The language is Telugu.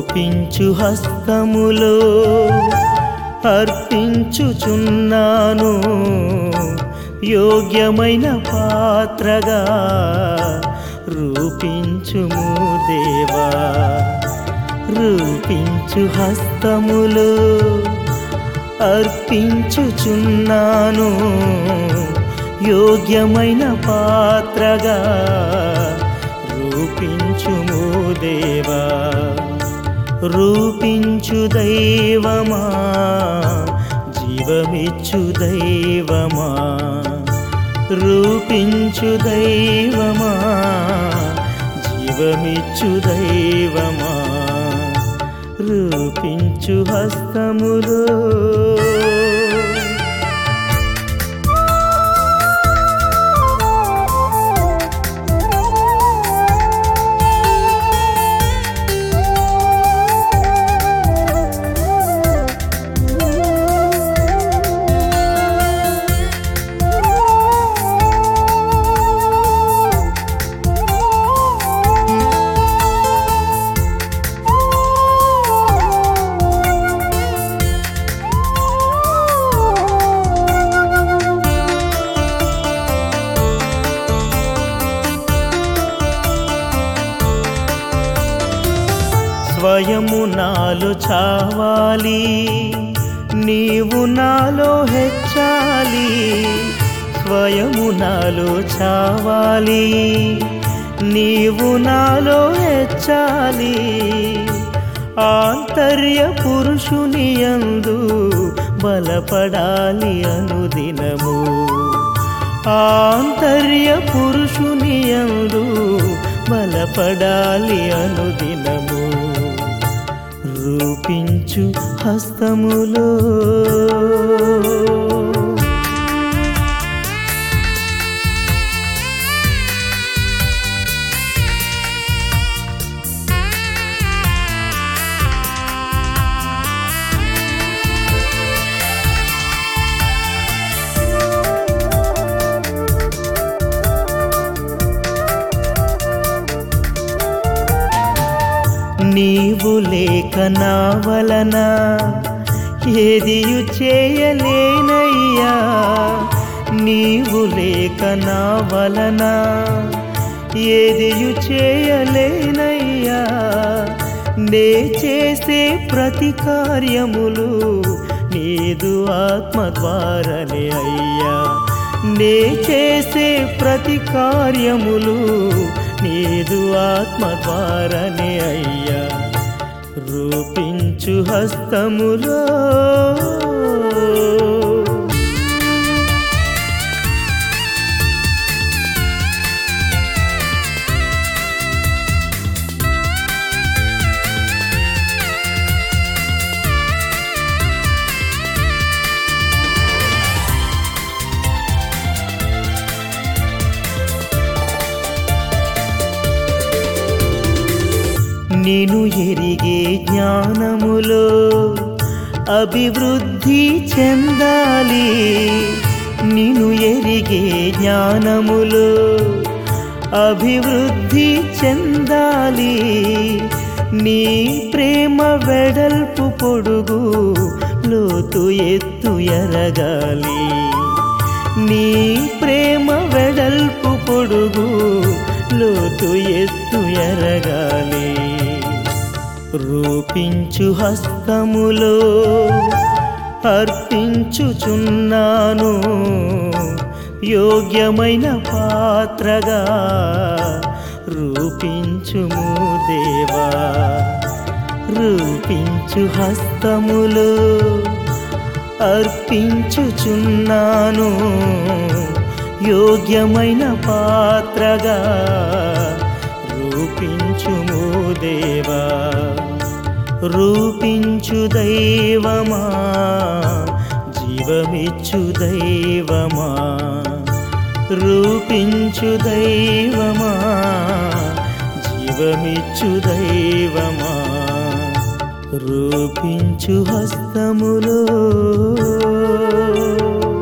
రూపించు హస్తములో అర్పించుచున్నాను యోగ్యమైన పాత్రగా రూపించుము దేవా రూపించు హస్తములో అర్పించుచున్నాను యోగ్యమైన పాత్రగా రూపించుము దేవా రూపించు దైవమా జీవమిచ్చు దైవమా రూపించు దైవమా జీవమిచ్చు దైవమా రూపించు హస్తములో స్వయము నాలో చావాలి నీవు నాలో హెచ్చాలి స్వయము నాలో చావాలి నీవు నాలో హెచ్చాలి ఆంతర్య పురుషుని యందు బలపడాలి అనుదినము ఆంతర్య పురుషుని యందు బలపడాలి అనుదినము రూపించు హస్తములో నీవు లేక నా వలన ఏదియు చేయలేనయ్యా నీవు లేక నా వలన ఏదియు చేయలేనయ్యా నే చేసే ప్రతి కార్యములు నీదు ఆత్మ ద్వారనే అయ్యా నే చేసే ప్రతి కార్యములు నీదు ఆత్మ ద్వారనే అయ్యా రూపించు హస్తములో నిను ఎరిగే జ్ఞానములో అభివృద్ధి చెందాలి నిను ఎరిగే జ్ఞానములో అభివృద్ధి చెందాలి నీ ప్రేమ వెడల్పు పొడుగు లోతు ఎత్తు ఎరగాలి నీ ప్రేమ వెడల్పు పొడుగు లోతు ఎత్తు ఎరగాలి రూపించు హస్తములో అర్పించుచున్నాను యోగ్యమైన పాత్రగా రూపించుము దేవా రూపించు హస్తములో అర్పించుచున్నాను యోగ్యమైన పాత్రగా రూపించుము దేవా రూపించు దైవమా జీవమిచ్చు దైవమా రూపించు దైవమా జీవమిచ్చు దైవమా రూపించు హస్తములో